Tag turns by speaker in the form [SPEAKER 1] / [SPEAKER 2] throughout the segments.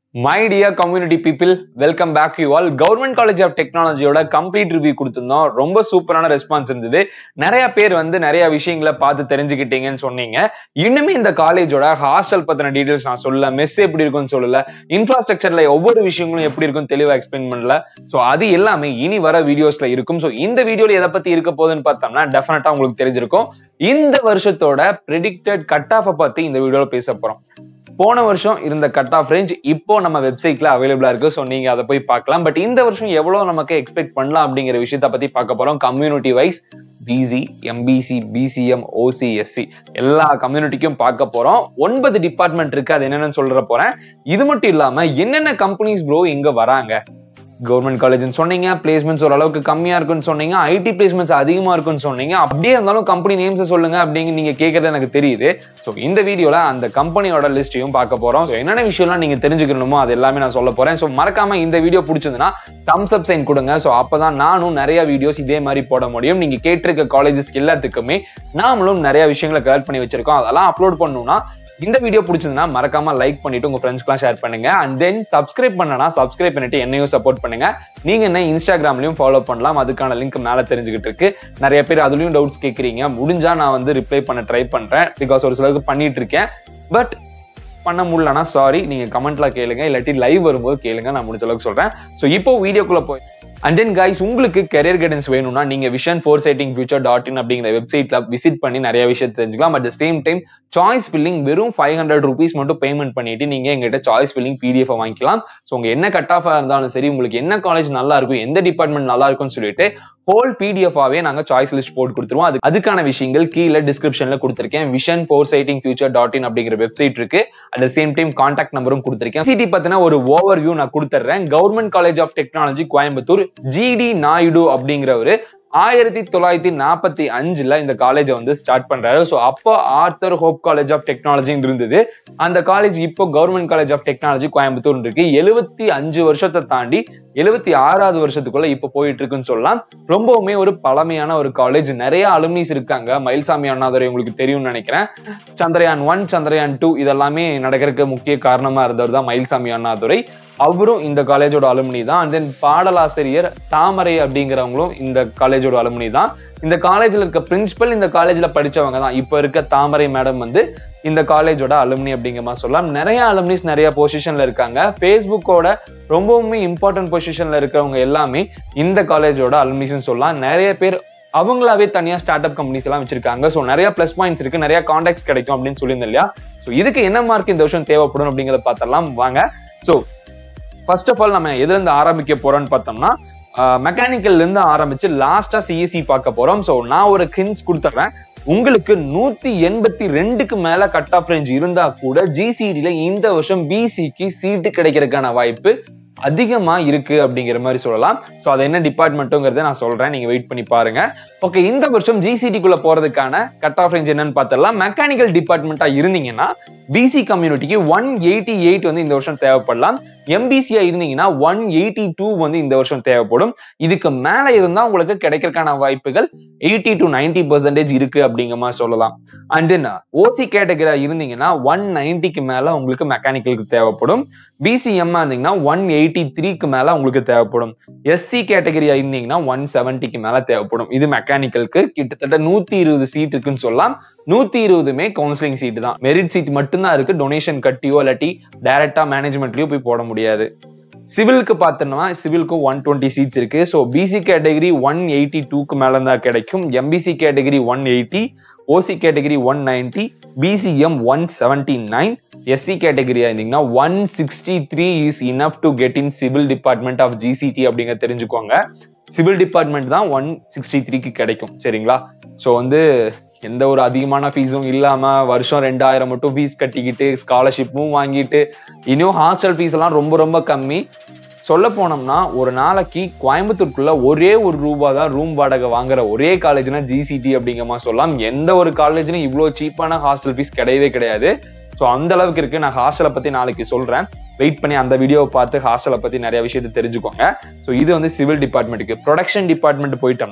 [SPEAKER 1] my dear community people welcome back you all government college of டெக்னாலஜியோட complete review கொடுத்திருந்தோம் ரொம்ப சூப்பரான response இருந்தது நிறைய பேர் வந்து நிறைய விஷயங்களை பார்த்து தெரிஞ்சுக்கிட்டீங்கன்னு சொன்னீங்க இன்னுமே இந்த காலேஜோட ஹாஸ்டல் பத்தின டீடைல்ஸ் நான் சொல்லல மெஸ் எப்படி இருக்கும்னு சொல்லல இன்ஃப்ராஸ்ட்ரக்சர்ல ஒவ்வொரு விஷயங்களும் எப்படி இருக்கும் தெளிவா எக்ஸ்பிளைன் பண்ணல சோ அது எல்லாமே இனி வர வீடியோஸ்ல இருக்கும் சோ இந்த வீடியோல எதை பத்தி இருக்க போகுதுன்னு பார்த்தோம்னா டெஃபினட்டா உங்களுக்கு தெரிஞ்சிருக்கும் இந்த வருஷத்தோட ப்ரிடிக்டட் கட் ஆஃப் பத்தி இந்த வீடியோல பேச போறோம் போன வருஷம் இருந்த கட் ஆஃப் ரேஞ்ச் இப்போ நம்ம வெப்சைட்ல அவைலபிளா இருக்கு ஸோ நீங்க அதை போய் பார்க்கலாம் பட் இந்த வருஷம் எவ்வளவு நமக்கு எக்ஸ்பெக்ட் பண்ணலாம் அப்படிங்கிற விஷயத்த பத்தி பார்க்க போறோம் community wise BC MBC BCM OC SC எல்லா கம்யூனிட்டிக்கும் பார்க்க போறோம் ஒன்பது டிபார்ட்மெண்ட் இருக்கு அது என்னென்னு சொல்ற போறேன் இது மட்டும் இல்லாம என்னென்ன கம்பெனிஸ் ப்ரோ இங்க வராங்க கவர்மெண்ட் காலேஜ்னு சொன்னீங்க பிளேஸ்மெண்ட்ஸ் ஓரளவுக்கு கம்மியா இருக்குன்னு சொன்னீங்க ஐடி பிளேஸ்மெண்ட்ஸ் அதிகமா இருக்குன்னு சொன்னீங்க அப்படியே இருந்தாலும் கம்பெனி நேம்ஸ் சொல்லுங்க அப்படிங்க நீங்க கேட்கறது எனக்கு தெரியுது ஸோ இந்த வீடியோல அந்த கம்பெனியோட லிஸ்ட்டையும் பார்க்க போறோம் ஸோ என்னென்ன விஷயம்லாம் நீங்க தெரிஞ்சுக்கணுமோ அது எல்லாமே நான் சொல்ல போறேன் ஸோ மறக்காம இந்த வீடியோ பிடிச்சதுன்னா தம்ஸ் அப் சைன் கொடுங்க ஸோ அப்பதான் நானும் நிறைய வீடியோஸ் இதே மாதிரி போட முடியும் நீங்க கேட்டிருக்க காலேஜஸ்க்கு எல்லாத்துக்குமே நாமளும் நிறைய விஷயங்களை கலெக்ட் பண்ணி வச்சிருக்கோம் அதெல்லாம் அப்லோட் பண்ணணும்னா இந்த வீடியோ பிடிச்சதுன்னா மறக்காம லைக் பண்ணிட்டு உங்க ஃப்ரெண்ட்ஸ்க்குலாம் ஷேர் பண்ணுங்க அண்ட் தென் சப்ஸ்கிரைப் பண்ணனா சப்ஸ்கிரைப் பண்ணிட்டு என்னையும் சப்போர்ட் பண்ணுங்க நீங்க என்ன இன்ஸ்டாகிராம்லயும் ஃபாலோ பண்ணலாம் அதுக்கான லிங்க் மேல தெரிஞ்சுக்கிட்டு இருக்கு நிறைய பேர் அதுலயும் டவுட்ஸ் கேட்குறீங்க முடிஞ்சா நான் வந்து ரிப்ளை பண்ண ட்ரை பண்றேன் பிகாஸ் ஒரு சிலருக்கு பண்ணிட்டு இருக்கேன் பட் பண்ண முடியலனா சாரி நீங்க கமெண்ட்ல கேளுங்க இல்லாட்டி லைவ் வரும்போது கேளுங்க நான் முடிஞ்ச அளவுக்கு சொல்றேன் ஸோ இப்போ வீடியோக்குள்ள போய் அண்ட் தென் கைஸ் உங்களுக்கு கெரியர் கைடன்ஸ் வேணும்னா நீங்க vision for sighting future dot in அப்படிங்கிற வெப்சைட்ல விசிட் பண்ணி நிறைய விஷயம் தெரிஞ்சுக்கலாம் at the same time choice filling வெறும் ஃபைவ் ஹண்ட்ரட் ருபீஸ் மட்டும் பேமெண்ட் பண்ணிட்டு நீங்க எங்கிட்ட சாய்ஸ் ஃபில்லிங் பிடிஎஃப் வாங்கிக்கலாம் ஸோ உங்க என்ன கட் ஆஃபா இருந்தாலும் சரி உங்களுக்கு என்ன காலேஜ் நல்லா இருக்கும் எந்த டிபார்ட்மெண்ட் நல்லா இருக்கும்னு சொல்லிட்டு ஹோல் பிடிஎஃபாவே நாங்க சாய்ஸ் லிஸ்ட் போட்டு கொடுத்துருவோம் அது அதுக்கான விஷயங்கள் கீழே டிஸ்கிரிப்ஷன்ல கொடுத்துருக்கேன் vision for sighting future dot in அப்படிங்கிற வெப்சைட் இருக்கு at the same time contact நம்பரும் கொடுத்துருக்கேன் சிடி பத்தின ஒரு ஓவர் வியூ நான் கொடுத்துட்றேன் government college of technology Coimbatore GD Naidu அப்படிங்கிறவரு ஆயிரத்தி தொள்ளாயிரத்தி நாற்பத்தி அஞ்சுல இந்த காலேஜை வந்து ஸ்டார்ட் பண்றாரு ஸோ அப்போ ஆர்த்தர் ஹோப் காலேஜ் ஆஃப் டெக்னாலஜின்னு இருந்தது அந்த காலேஜ் இப்போ government college of technology Coimbatore இருக்கு எழுபத்தி அஞ்சு வருஷத்தை தாண்டி எழுபத்தி ஆறாவது வருஷத்துக்குள்ள இப்போ போயிட்டு இருக்குன்னு சொல்லலாம் ரொம்பவுமே ஒரு பழமையான ஒரு காலேஜ் நிறைய அலுமினிஸ் இருக்காங்க மயில்சாமி அண்ணாதுரை உங்களுக்கு தெரியும்னு நினைக்கிறேன் சந்திரயான் ஒன் சந்திரயான் டூ இதெல்லாமே நடக்கிறதுக்கு முக்கிய காரணமா இருந்தவர் தான் மயில்சாமி அண்ணாதுரை அவரும் இந்த காலேஜோட அலுமினி தான் அண்ட் தென் பாடலாசிரியர் தாமரை அப்படிங்கிறவங்களும் இந்த காலேஜோட அலுமினி தான் இந்த காலேஜ்ல இருக்க பிரின்சிபல் இந்த காலேஜ்ல படிச்சவங்க தான் இப்ப இருக்க தாமரை மேடம் வந்து இந்த காலேஜோட அலுமினி அப்படிங்கிற மாதிரி சொல்லலாம் நிறைய அலுமினிஸ் நிறைய பொசிஷன்ல இருக்காங்க ஃபேஸ்புக்கோட ரொம்பவுமே இம்பார்ட்டன்ட் பொசிஷன்ல இருக்கிறவங்க எல்லாமே இந்த காலேஜோட அலுமினிஸ்னு சொல்லலாம் நிறைய பேர் அவங்களாவே தனியா ஸ்டார்ட் அப் கம்பெனிஸ் எல்லாம் வச்சிருக்காங்க ஸோ நிறைய பிளஸ் பாயிண்ட்ஸ் இருக்கு நிறைய கான்டாக்ட்ஸ் கிடைக்கும் அப்படின்னு சொல்லியிருந்தேன் இல்லையா ஸோ இதுக்கு என்ன மார்க் இந்த வருஷம் தேவைப்படும் அப்படிங்கிறத பார்த்தலாம் வாங்க ஸோ ஃபர்ஸ்ட் ஆஃப் ஆல் நம்ம எதுல இருந்து ஆரம்பிக்க போறோம்னு பார்த்தோம்னா மெக்கானிக்கல்ல இருந்து ஆரம்பிச்சு லாஸ்டா சிஎஸ்சி பார்க்க போறோம் ஸோ நான் ஒரு ஹின்ஸ் கொடுத்துட்றேன் உங்களுக்கு நூத்தி எண்பத்தி ரெண்டுக்கு மேல கட் ஆஃப் ரேஞ்ச் இருந்தா கூட ஜிசிடில இந்த வருஷம் பிசிக்கு சீட்டு கிடைக்கிறதுக்கான வாய்ப்பு அதிகமா இருக்கு அப்படிங்கிற மாதிரி சொல்லலாம் ஸோ அது என்ன டிபார்ட்மெண்ட்டுங்கிறத நான் சொல்றேன் நீங்க வெயிட் பண்ணி பாருங்க ஓகே இந்த வருஷம் ஜிசிடிக்குள்ள போறதுக்கான கட் ஆஃப் ரேஞ்ச் என்னன்னு பார்த்தலாம் மெக்கானிக்கல் டிபார்ட்மெண்ட்டா இருந்தீங்கன்னா பிசி கம்யூனிட்டிக்கு ஒன் எயிட்டி எயிட் வந்து இந்த வருஷம் தேவைப்படலாம் எம்பிசியா இருந்தீங்கன்னா ஒன் எயிட்டி டூ வந்து இந்த வருஷம் தேவைப்படும் இதுக்கு மேல இருந்தா உங்களுக்கு கிடைக்கிறதுக்கான வாய்ப்புகள் எயிட்டி டு நைன்டி பர்சன்டேஜ் இருக்கு அப்படிங்கிற மாதிரி சொல்லலாம் அண்ட் தென் ஓசி கேட்டகரியா இருந்தீங்கன்னா ஒன் நைன்டிக்கு மேல உங்களுக்கு மெக்கானிக்கலுக்கு தேவைப்படும் பிசிஎம் இருந்தீங்கன்னா ஒன் எயிட்டி த்ரீக்கு மேல உங்களுக்கு தேவைப்படும் எஸ்சி கேட்டகரியா இருந்தீங்கன்னா ஒன் செவன்டிக்கு மேல தேவைப்படும் இது மெக்கானிக்கலுக்கு கிட்டத்தட்ட நூத்தி இருபது சீட் இருக்குன்னு சொல்லலாம் நூத்தி இருபதுமே கவுன்சிலிங் சீட் தான் மெரிட் சீட் மட்டும்தான் இருக்கு டொனேஷன் கட்டியோ இல்லாட்டி டைரக்டா மேனேஜ்மெண்ட்லயோ போய் போட முடியாது சிவிலுக்கு பார்த்தோம்னா சிவிலுக்கு ஒன் டுவெண்ட்டி சீட்ஸ் இருக்கு so BC category one eighty டூக்கு மேல தான் கிடைக்கும் MBC category one eighty OC category one ninety BCM one seventy nine SC கேட்டகரியா இருந்தீங்கன்னா one sixty three is enough to get in civil department of GCT அப்படிங்க தெரிஞ்சுக்கோங்க civil department தான் one sixty த்ரீக்கு கிடைக்கும் சரிங்களா ஸோ வந்து எந்த ஒரு அதிகமான ஃபீஸும் இல்லாம வருஷம் ரெண்டாயிரம் மட்டும் ஃபீஸ் கட்டிக்கிட்டு ஸ்காலர்ஷிப்பும் வாங்கிட்டு இன்னும் ஹாஸ்டல் ஃபீஸ் எல்லாம் ரொம்ப ரொம்ப கம்மி சொல்ல போனோம்னா ஒரு நாளைக்கு கோயம்புத்தூருக்குள்ள ஒரே ஒரு ரூபா தான் ரூம் வாடகை வாங்குற ஒரே காலேஜ்னா ஜிசிடி அப்படிங்கிற மாதிரி சொல்லலாம் எந்த ஒரு காலேஜ்லயும் இவ்வளோ சீப்பான ஹாஸ்டல் ஃபீஸ் கிடையவே கிடையாது ஸோ அந்த அளவுக்கு இருக்கு நான் ஹாஸ்டலை பத்தி நாளைக்கு சொல்றேன் வெயிட் பண்ணி அந்த வீடியோவை பார்த்து ஹாஸ்டலை பத்தி நிறைய விஷயத்தை தெரிஞ்சுக்கோங்க ஸோ இது வந்து சிவில் டிபார்ட்மெண்ட்டுக்கு ப்ரொடக்ஷன் டிபார்ட்மெண்ட் போயிட்டோம்னா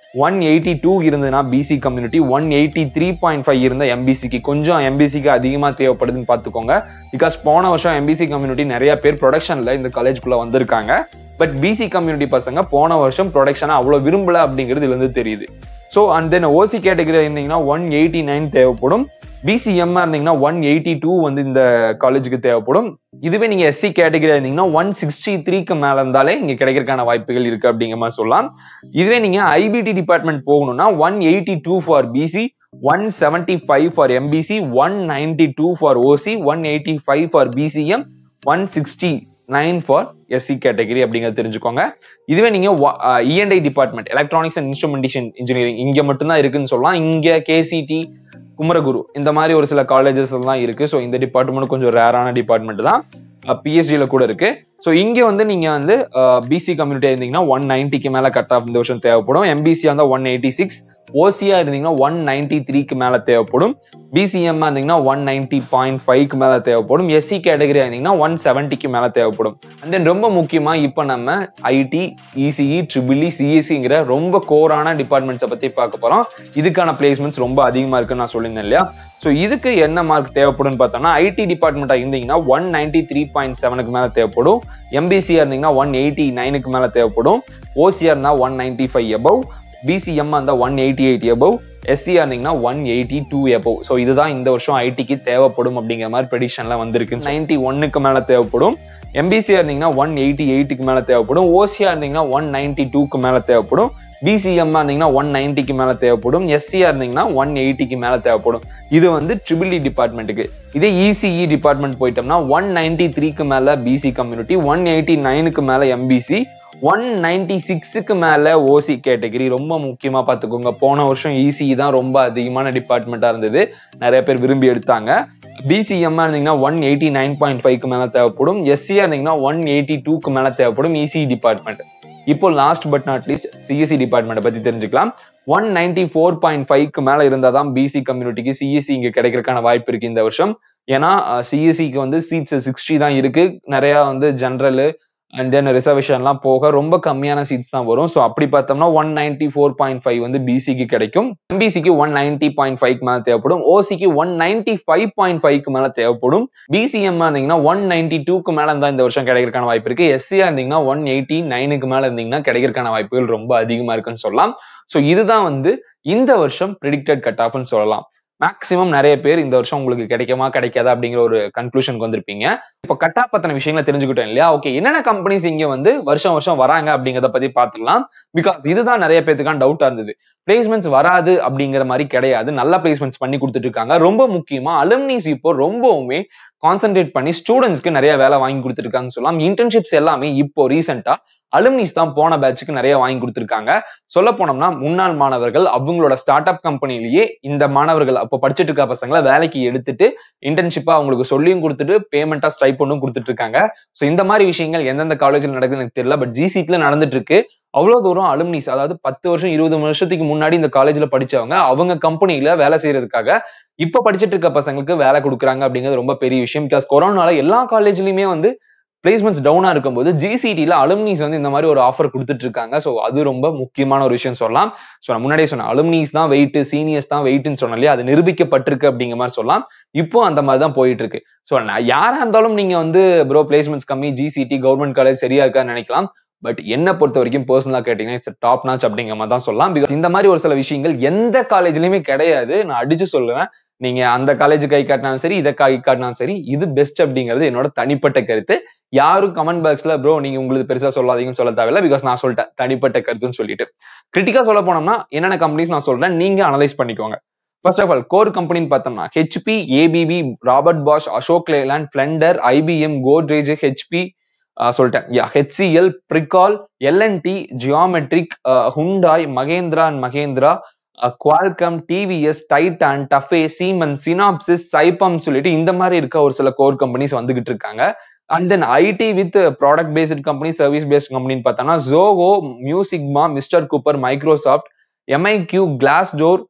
[SPEAKER 1] ஒன் எயிட்டி டூ இருந்ததுன்னா BC community one eighty three point five இருந்த எம்பிசிக்கு கொஞ்சம் எம்பிசிக்கு அதிகமாக தேவைப்படுதுன்னு பார்த்துக்கோங்க பிகாஸ் போன வருஷம் எம்பிசி கம்யூனிட்டி நிறைய பேர் ப்ரொடக்ஷன்ல இந்த காலேஜ்குள்ள வந்திருக்காங்க பட் பிசி கம்யூனிட்டி பசங்க போன வருஷம் ப்ரொடக்ஷனை அவ்வளோ விரும்பல அப்படிங்கிறது இதுல இருந்து தெரியுது so and then OC category இருந்தீங்கன்னா ஒன் எயிட்டி நைன் தேவைப்படும் பிசிஎம் இருந்தீங்கன்னா ஒன் எயிட்டி டூ வந்து இந்த காலேஜுக்கு தேவைப்படும் இதுவே நீங்க எஸ்சி கேட்டகரி இருந்தீங்கன்னா ஒன் சிக்ஸ்டி த்ரீக்கு மேல இருந்தாலே இங்க கிடைக்கிறதுக்கான வாய்ப்புகள் இருக்கு அப்படிங்கிற மாதிரி சொல்லலாம் இதுவே நீங்க ஐபிடி டிபார்ட்மெண்ட் போகணும்னா one eighty two for BC one seventy five for MBC one ninety two for OC one eighty five for BCM one sixty nine for SC category அப்படிங்கிறது தெரிஞ்சுக்கோங்க இதுவே நீங்க EIE department electronics and instrumentation engineering இங்க மட்டும்தான் இருக்குன்னு சொல்லலாம் இங்க KCT Kumaraguru இந்த மாதிரி ஒரு சில காலேஜஸ் எல்லாம் இருக்கு ஸோ இந்த டிபார்ட்மெண்ட் கொஞ்சம் ரேரான டிபார்ட்மெண்ட் தான் பிஎஸ்டியில கூட இருக்கு ஸோ இங்க வந்து நீங்க வந்து பிசி கம்யூனிட்டி இருந்தீங்கன்னா ஒன் நைன்டிக்கு மேல கட் ஆஃப் இந்த வருஷம் தேவைப்படும் எம்பிசி இருந்தா ஒன் எயிட்டி சிக்ஸ் ஓசியா இருந்தீங்கன்னா ஒன் நைன்டி த்ரீக்கு மேல தேவைப்படும் பிசிஎம் இருந்தீங்கன்னா ஒன் நைன்டி பாயிண்ட் ஃபைவ்க்கு மேல தேவைப்படும் எஸ்சி கேட்டகரி இருந்தீங்கன்னா ஒன் செவன்ட்டிக்கு மேல தேவைப்படும் அண்ட் தென் ரொம்ப முக்கியமா இப்போ நம்ம ஐடி இசிஇ ட்ரிபிள்இ சிஎஸ்சிங்கிற ரொம்ப கோரான டிபார்ட்மெண்ட்ஸை பத்தி பார்க்க போறோம் இதுக்கான பிளேஸ்மெண்ட்ஸ் ரொம்ப அதிகமா இருக்குன்னு நான் சொல்லியிருந்தேன் இல்லையா ஸோ இதுக்கு என்ன மார்க் தேவைப்படும் பார்த்தோம்னா ஐடி டிபார்ட்மெண்ட்டா இருந்தீங்கன்னா ஒன் நைன்டி த்ரீ பாயிண்ட் செவனுக்கு மேல தேவைப்படும் எம்பிசியா இருந்தீங்கன்னா ஒன் எயிட்டி நைனுக்கு மேல தேவைப்படும் ஓசியா இருந்தா one ninety five above BCM இருந்தா ஒன் எயிட்டி எயிட் எபவ் எஸ்சியா இருந்தீங்கன்னா one eighty two above so இதுதான் இந்த வருஷம் ஐடிக்கு தேவைப்படும் அப்படிங்கிற மாதிரி ப்ரெடிஷன்ல வந்திருக்கு நைன்டி ஒன்னுக்கு மேல தேவைப்படும் எம்பிசியா இருந்தீங்கன்னா ஒன் எயிட்டி எயிட்டுக்கு மேல தேவைப்படும் ஓசியா இருந்தீங்கன்னா ஒன் நைன்டி டூக்கு மேல தேவைப்படும் பிசிஎம் இருந்தீங்கன்னா ஒன் நைன்டிக்கு மேல தேவைப்படும் எஸ்சியா இருந்தீங்கன்னா ஒன் எயிட்டிக்கு மேல தேவைப்படும் இது வந்து ட்ரிபிள் இ டிபார்ட்மெண்ட்டுக்கு இதே இசிஇ டிபார்ட்மெண்ட் போயிட்டோம்னா ஒன் நைன்டி த்ரீக்கு மேல பிசி கம்யூனிட்டி ஒன் எயிட்டி நைனுக்கு மேல எம்பிசி ஒன் நைன்டி சிக்ஸுக்கு மேல ஓசி கேட்டகரி ரொம்ப முக்கியமா பாத்துக்கோங்க போன வருஷம் இசிஇ தான் ரொம்ப அதிகமான டிபார்ட்மெண்டா இருந்தது நிறைய பேர் விரும்பி எடுத்தாங்க பிசிஎம் இருந்தீங்கன்னா ஒன் எயிட்டி நைன் பாயிண்ட் ஃபைவ்க்கு மேல தேவைப்படும் எஸ்சியா இருந்தீங்கன்னா ஒன் எயிட்டி டூக்கு மேல தேவைப்படும் இசிஇ டிபார்ட்மெண்ட் இப்போ last but not least CSE department பத்தி தெரிஞ்சுக்கலாம் ஒன் நைன்டி ஃபோர் பாயிண்ட் ஃபைவ்க்கு மேல இருந்தா தான் பிசி கம்யூனிட்டிக்கு சிஎஸ்சி இங்க கிடைக்கிறதுக்கான வாய்ப்பு இருக்கு இந்த வருஷம் ஏன்னா சிஎஸ்சிக்கு வந்து சீட்ஸ் சிக்ஸ்டி தான் இருக்கு நிறைய வந்து ஜென்ரல் அண்ட் தென் ரிசர்வேஷன்லாம் போக ரொம்ப கம்மியான சீட்ஸ் தான் வரும் ஸோ அப்படி பார்த்தோம்னா one ninety four point five வந்து பிசிக்கு கிடைக்கும் எம்பிசிக்கு ஒன் நைன்டி பாயிண்ட் ஃபைவ் மேல தேவைப்படும் ஓசிக்கு ஒன் நைன்டி ஃபைவ் பாயிண்ட் ஃபைவ்க்கு மேல தேவைப்படும் பிசிஎம் இருந்தீங்கன்னா ஒன் நைன்டி டூக்கு மேல இருந்தா இந்த வருஷம் கிடைக்கிறதுக்கான வாய்ப்பு இருக்கு எஸ்சியா இருந்தீங்கன்னா ஒன் எயிட்டி நைனுக்கு மேல இருந்தீங்கன்னா கிடைக்கிறதுக்கான வாய்ப்புகள் ரொம்ப அதிகமா இருக்குன்னு சொல்லலாம் ஸோ இதுதான் வந்து இந்த வருஷம் ப்ரிடிக்டட் கட் ஆஃப்னு சொல்லலாம் மேக்சிமம் நிறைய பேர் இந்த வருஷம் உங்களுக்கு கிடைக்குமா கிடைக்காதா அப்படிங்கிற ஒரு கன்க்ளூஷனுக்கு வந்திருப்பீங்க இப்போ கட்டா பத்தின விஷயங்களை தெரிஞ்சுக்கிட்டோம் இல்லையா ஓகே என்னென்ன கம்பெனிஸ் இங்க வந்து வருஷம் வருஷம் வராங்க அப்படிங்கிறத பத்தி பார்த்துக்கலாம் பிகாஸ் இதுதான் நிறைய பேத்துக்கான டவுட்டா இருந்தது பிளேஸ்மெண்ட்ஸ் வராது அப்படிங்கிற மாதிரி கிடையாது நல்ல பிளேஸ்மெண்ட்ஸ் பண்ணி கொடுத்துட்டு இருக்காங்க ரொம்ப முக்கியமா அலுமினிஸ் இப்போ ரொம்பவுமே கான்சென்ட்ரேட் பண்ணி ஸ்டூடெண்ட்ஸ்க்கு நிறைய வேலை வாங்கி கொடுத்துருக்காங்கன்னு சொல்லலாம் இன்டர்ன்ஷிப்ஸ் எல்லாமே இப்போ ரீசெண்டா அலுமினிஸ் தான் போன பேட்சுக்கு நிறைய வாங்கி கொடுத்துருக்காங்க சொல்ல போனோம்னா முன்னாள் மாணவர்கள் அவங்களோட ஸ்டார்ட் அப் கம்பெனிலேயே இந்த மாணவர்கள் அப்போ படிச்சுட்டு இருக்க பசங்களை வேலைக்கு எடுத்துட்டு இன்டர்ன்ஷிப்பா அவங்களுக்கு சொல்லியும் கொடுத்துட்டு பேமெண்டா ஸ்டைப்பண்டும் கொடுத்துட்டு இருக்காங்க ஸோ இந்த மாதிரி விஷயங்கள் எந்தெந்த காலேஜில் நடக்குதுன்னு எனக்கு தெரியல பட் ஜிசிட்ல நடந்துட்டு இருக்கு அவ்வளவு தூரம் அலுமினிஸ் அதாவது பத்து வருஷம் இருபது வருஷத்துக்கு முன்னாடி இந்த காலேஜ்ல படிச்சவங்க அவங்க கம்பெனில வேலை செய்யறதுக்காக இப்ப படிச்சுட்டு இருக்க பசங்களுக்கு வேலை கொடுக்குறாங்க அப்படிங்கிறது ரொம்ப பெரிய விஷயம் பிகாஸ் கொரோனால எல்லா காலேஜ்லயுமே வந்து பிளேஸ்மெண்ட்ஸ் டவுனா இருக்கும்போது ஜிசிடில அலுமினிஸ் வந்து இந்த மாதிரி ஒரு ஆஃபர் கொடுத்துட்டு இருக்காங்க ஸோ அது ரொம்ப முக்கியமான ஒரு விஷயம் சொல்லலாம் ஸோ நான் முன்னாடியே சொன்னேன் அலுமினிஸ் தான் வெயிட் சீனியர்ஸ் தான் வெயிட்னு சொன்னேன் இல்லையா அது நிரூபிக்கப்பட்டிருக்கு அப்படிங்கிற மாதிரி சொல்லலாம் இப்போ அந்த மாதிரி தான் போயிட்டு இருக்கு ஸோ யாரா இருந்தாலும் நீங்க வந்து ப்ரோ பிளேஸ்மெண்ட்ஸ் கம்மி ஜிசிடி கவர்மெண்ட் காலேஜ் சரியா இருக்கான்னு நினைக்கலாம் பட் என்ன பொறுத்த வரைக்கும் பர்சனலா கேட்டீங்கன்னா இட்ஸ் டாப் நாச் அப்படிங்கிற மாதிரி தான் சொல்லலாம் பிகாஸ் இந்த மாதிரி ஒரு சில விஷயங்கள் எந்த காலேஜ்லயுமே கிடையாது நான் அடிச்சு சொல்லுவேன் நீங்க அந்த காலேஜ் கை காட்டினாலும் சரி இதை கை காட்டினாலும் சரி இது பெஸ்ட் அப்படிங்கிறது என்னோட தனிப்பட்ட கருத்து யாரும் கமெண்ட் பாக்ஸ்ல ப்ரோ நீங்க உங்களுக்கு பெருசா சொல்லாதீங்கன்னு சொல்ல தேவையில்ல பிகாஸ் நான் சொல்லிட்டேன் தனிப்பட்ட கருத்துன்னு சொல்லிட்டு கிரிட்டிக்கா சொல்ல போனோம்னா என்னென்ன கம்பெனிஸ் நான் சொல்றேன் நீங்க அனலைஸ் பண்ணிக்கோங்க ஃபர்ஸ்ட் ஆஃப் ஆல் கோர் கம்பெனின்னு பார்த்தோம்னா HP ABB Robert Bosch Ashok Leyland Flender IBM Godrej HP சொல்லிட்டேன் யா HCL Pricol L and T Geometric Hyundai Mahindra and Mahindra Qualcomm TVS Titan TAFE Siemens Synopsys Saipem சொல்லிட்டு இந்த மாதிரி இருக்க ஒரு சில கோர் கம்பெனிஸ் வந்துகிட்டு இருக்காங்க and then IT with product based company service based கம்பெனின்னு பார்த்தோம்னா Zoho Mu Sigma Mister Cooper Microsoft MIQ Glassdoor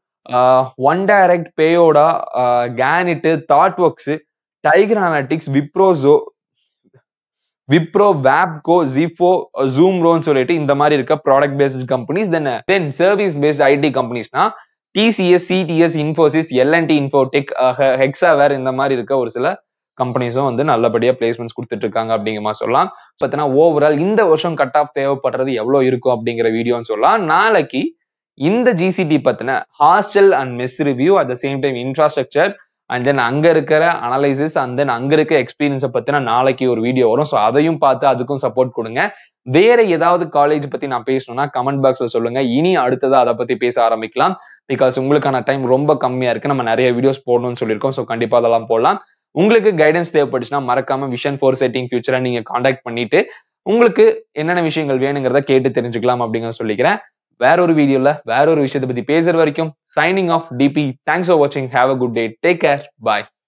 [SPEAKER 1] One Direct Payoda கேனிட்டு தாட் ஒர்க்ஸ் டைகர் அனாலிட்டிக்ஸ் விப்ரோசோ விப்ரோ வேப்கோ ஜிஃபோ ஜூம் ரோன்னு சொல்லிட்டு இந்த மாதிரி இருக்க product based companies then then service based IT கம்பெனிஸ்னா TCS CTS Infosys L and T Infotech Hexaware இந்த மாதிரி இருக்க ஒரு சில கம்பெனிஸும் வந்து நல்லபடியா பிளேஸ்மெண்ட்ஸ் கொடுத்துட்டு இருக்காங்க அப்படிங்கிற மாதிரி சொல்லலாம் பார்த்தீங்கன்னா ஓவரால் இந்த வருஷம் கட் ஆஃப் தேவைப்படுறது எவ்வளவு இருக்கும் அப்படிங்கிற வீடியோன்னு சொல்லலாம் நாளைக்கு இந்த ஜிசிடி பத்தின hostel and mess review at the same time infrastructure and then அங்க இருக்கிற அனலைசிஸ் அண்ட் தென் அங்க இருக்க எக்ஸ்பீரியன்ஸை பத்தின நாளைக்கு ஒரு வீடியோ வரும் ஸோ அதையும் பார்த்து அதுக்கும் சப்போர்ட் கொடுங்க வேற ஏதாவது காலேஜ் பத்தி நான் பேசணும்னா கமெண்ட் பாக்ஸ்ல சொல்லுங்க இனி அடுத்ததா அதை பத்தி பேச ஆரம்பிக்கலாம் பிகாஸ் உங்களுக்கான டைம் ரொம்ப கம்மியா இருக்கு நம்ம நிறைய வீடியோஸ் போடணும்னு சொல்லியிருக்கோம் ஸோ கண்டிப்பா அதெல்லாம் போடலாம் உங்களுக்கு கைடன்ஸ் தேவைப்பட்டுச்சுன்னா மறக்காம விஷன் ஃபோர் செட்டிங் ஃபியூச்சரை நீங்க காண்டாக்ட் பண்ணிட்டு உங்களுக்கு என்னென்ன விஷயங்கள் வேணுங்கிறத கேட்டு தெரிஞ்சுக்கலாம் அப்படிங்கிறத சொல்லிக்கிறேன் வேற ஒரு வீடியோல வேற ஒரு விஷயத்தை பத்தி பேசுற வரைக்கும் signing off DP thanks for வாட்சிங் have a good day take care bye